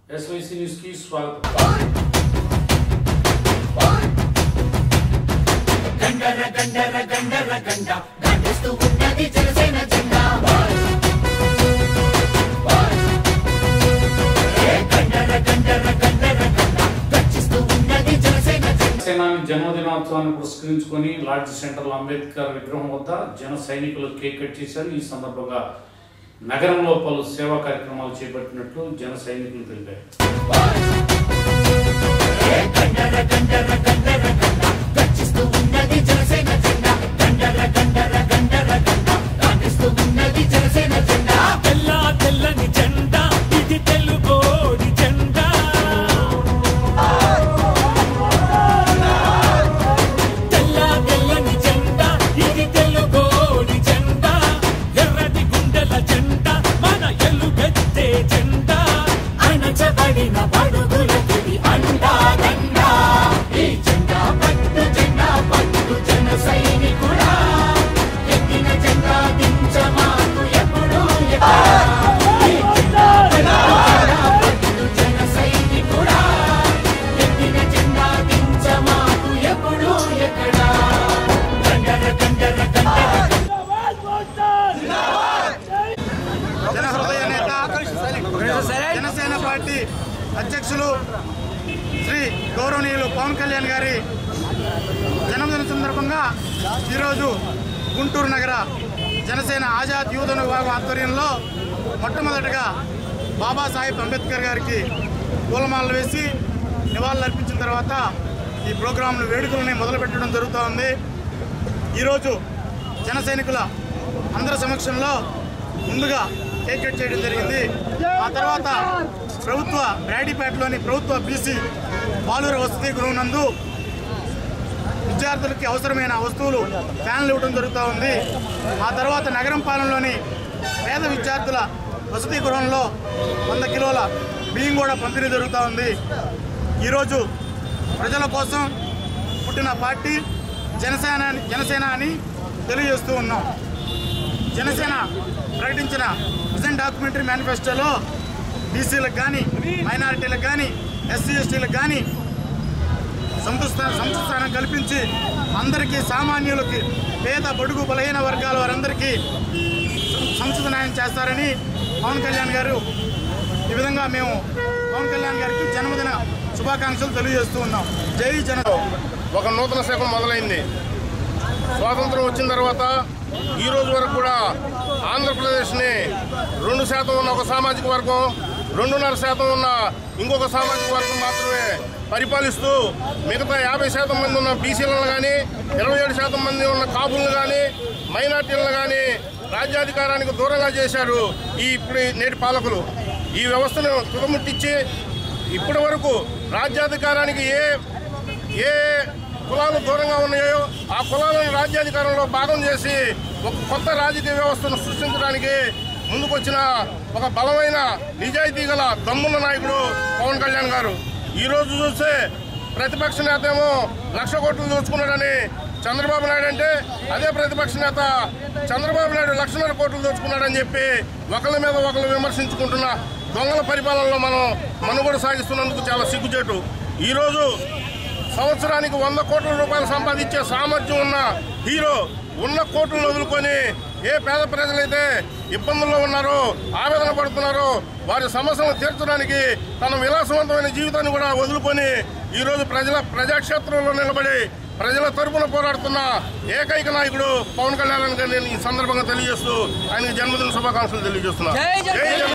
SYC news కి స్వాగతం గండర గండర గండర గండ గండిస్తూ ఉన్నది జనసేన జెండా ఏ గండర గండర గండర గండ గర్జిస్తూ ఉన్నది జనసేన జెండా సేనాని జన్మదినోత్సవాన్ని పురస్కరించుకొని లాడ్జ్ సెంటర్ అంబేద్కర్ విగ్రహం వద్ద జన సైనికులు కేక్ కట్ చేశారు ఈ సందర్భంగా నగరంలో పలు సేవా కార్యక్రమాలు చేపట్టినట్లు జన సైనికులు తెలిపారు ఏ గండర గండర గండర గండ గర్జిస్తూ ఉన్నది జనసేన జెండా గండర గండర గండర గండ గర్జిస్తూ ఉన్నది జనసేన జెండా తెల్ల తెల్లని జెండా ఇది తెలుగోడి జెండా తెల్ల తెల్లని జెండా ఇది తెలుగోడి జెండా ఎర్రటి గుండెల జెండా మన ఎలుగెత్తే జెండా అణచబడిన బడుగులకి అండా దండా ఈ జెండా పట్టు జెండా పట్టు జన సైనికుడా ఎత్తిన జెండా దించమాకు ఎప్పుడు ఎక్కడ ఈ జెండా జెండా పట్టు జన సైనికుడా ఎత్తిన జెండా దించమాకు ఎప్పుడు ఎక్కడ గండర గండర గండర జన హృదయ నేత జనసేన పార్టీ అధ్యక్షులు శ్రీ గౌరవనీయులు పవన్ కళ్యాణ్ గారి జన్మదిన సందర్భంగా ఈరోజు గుంటూరు నగర జనసేన ఆజాద్ యూథన విభాగం ఆధ్వర్యంలో మొట్టమొదటగా బాబాసాహెబ్ అంబేద్కర్ గారికి పూలమాలలు వేసి నివాళులు అర్పించిన తర్వాత ఈ ప్రోగ్రాంను వేడుకలని మొదలుపెట్టడం జరుగుతూ ఉంది ఈరోజు జన సైనికుల అందరి సమక్షంలో ముందుగా కేక్ కట్ చేయడం జరిగింది ఆ తర్వాత ప్రభుత్వ బ్రాడీపేటలోని ప్రభుత్వ బీసీ బాలుర వసతి గృహం నందు విద్యార్థులకి అవసరమైన వస్తువులు ఫ్యాన్లు ఇవ్వడం జరుగుతూ ఉంది ఆ తర్వాత నగరం పాలనలోని పేద విద్యార్థుల వసతి గృహంలో వంద కిలోల బియ్యం కూడా పంపిణీ జరుగుతూ ఉంది ఈరోజు ప్రజల కోసం పుట్టిన పార్టీ జనసేన జనసేన అని తెలియజేస్తూ ఉన్నాం జనసేన ప్రకటించిన విజన్ డాక్యుమెంటరీ మేనిఫెస్టోలో బీసీలకు కానీ మైనారిటీలకు కానీ ఎస్సీ ఎస్టీలకు కానీ సంస్థ సంస్థానం కల్పించి అందరికీ సామాన్యులకి పేద బడుగు బలహీన వర్గాల వారందరికీ సంస్థ న్యాయం చేస్తారని పవన్ కళ్యాణ్ గారు ఈ విధంగా మేము పవన్ కళ్యాణ్ గారికి జన్మదిన శుభాకాంక్షలు తెలియజేస్తూ ఉన్నాం జై జన ఒక నూతన శకం మొదలైంది స్వాతంత్రం వచ్చిన తర్వాత ఈ రోజు వరకు కూడా ఆంధ్రప్రదేశ్ని రెండు శాతం ఉన్న ఒక సామాజిక వర్గం రెండున్నర శాతం ఉన్న ఇంకొక సామాజిక వర్గం మాత్రమే పరిపాలిస్తూ మిగతా యాభై శాతం మంది ఉన్న బీసీలను కానీ ఇరవై ఏడు శాతం మంది ఉన్న కాపులను కానీ మైనార్టీలను కానీ రాజ్యాధికారానికి దూరంగా చేశారు ఈ ఇప్పుడు ఈ నేటి పాలకులు ఈ వ్యవస్థను తుదముట్టించి ఇప్పటి వరకు రాజ్యాధికారానికి ఏ ఏ కులాలు దూరంగా ఉన్నాయో ఆ కులాలను రాజ్యాధికారంలో భాగం చేసి ఒక కొత్త రాజకీయ వ్యవస్థను సృష్టించడానికి ముందుకొచ్చిన ఒక బలమైన నిజాయితీ గల దమ్మున్న నాయకుడు పవన్ కళ్యాణ్ గారు ఈ రోజు చూస్తే ప్రతిపక్ష నేత ఏమో లక్ష కోట్లు దోచుకున్నాడని చంద్రబాబు నాయుడు అంటే అదే ప్రతిపక్ష నేత చంద్రబాబు నాయుడు లక్షన్నర కోట్లు దోచుకున్నాడని చెప్పి ఒకరి మీద ఒకరు విమర్శించుకుంటున్న దొంగల పరిపాలనలో మనం మనుగడ సాగిస్తున్నందుకు చాలా సిగ్గుచేటు ఈరోజు సంవత్సరానికి వంద కోట్ల రూపాయలు సంపాదించే సామర్థ్యం ఉన్న హీరో ఉన్న కోట్లను వదులుకొని ఏ పేద ప్రజలైతే ఇబ్బందుల్లో ఉన్నారో ఆవేదన పడుతున్నారో వారి సమస్యలను తీర్చడానికి తన విలాసవంతమైన జీవితాన్ని కూడా వదులుకొని ఈరోజు ప్రజల ప్రజాక్షేత్రంలో నిలబడి ప్రజల తరపున పోరాడుతున్న ఏకైక నాయకుడు పవన్ కళ్యాణ్ గారిని నేను ఈ సందర్భంగా తెలియజేస్తూ ఆయనకి జన్మదిన శుభాకాంక్షలు తెలియజేస్తున్నా జై జగన్.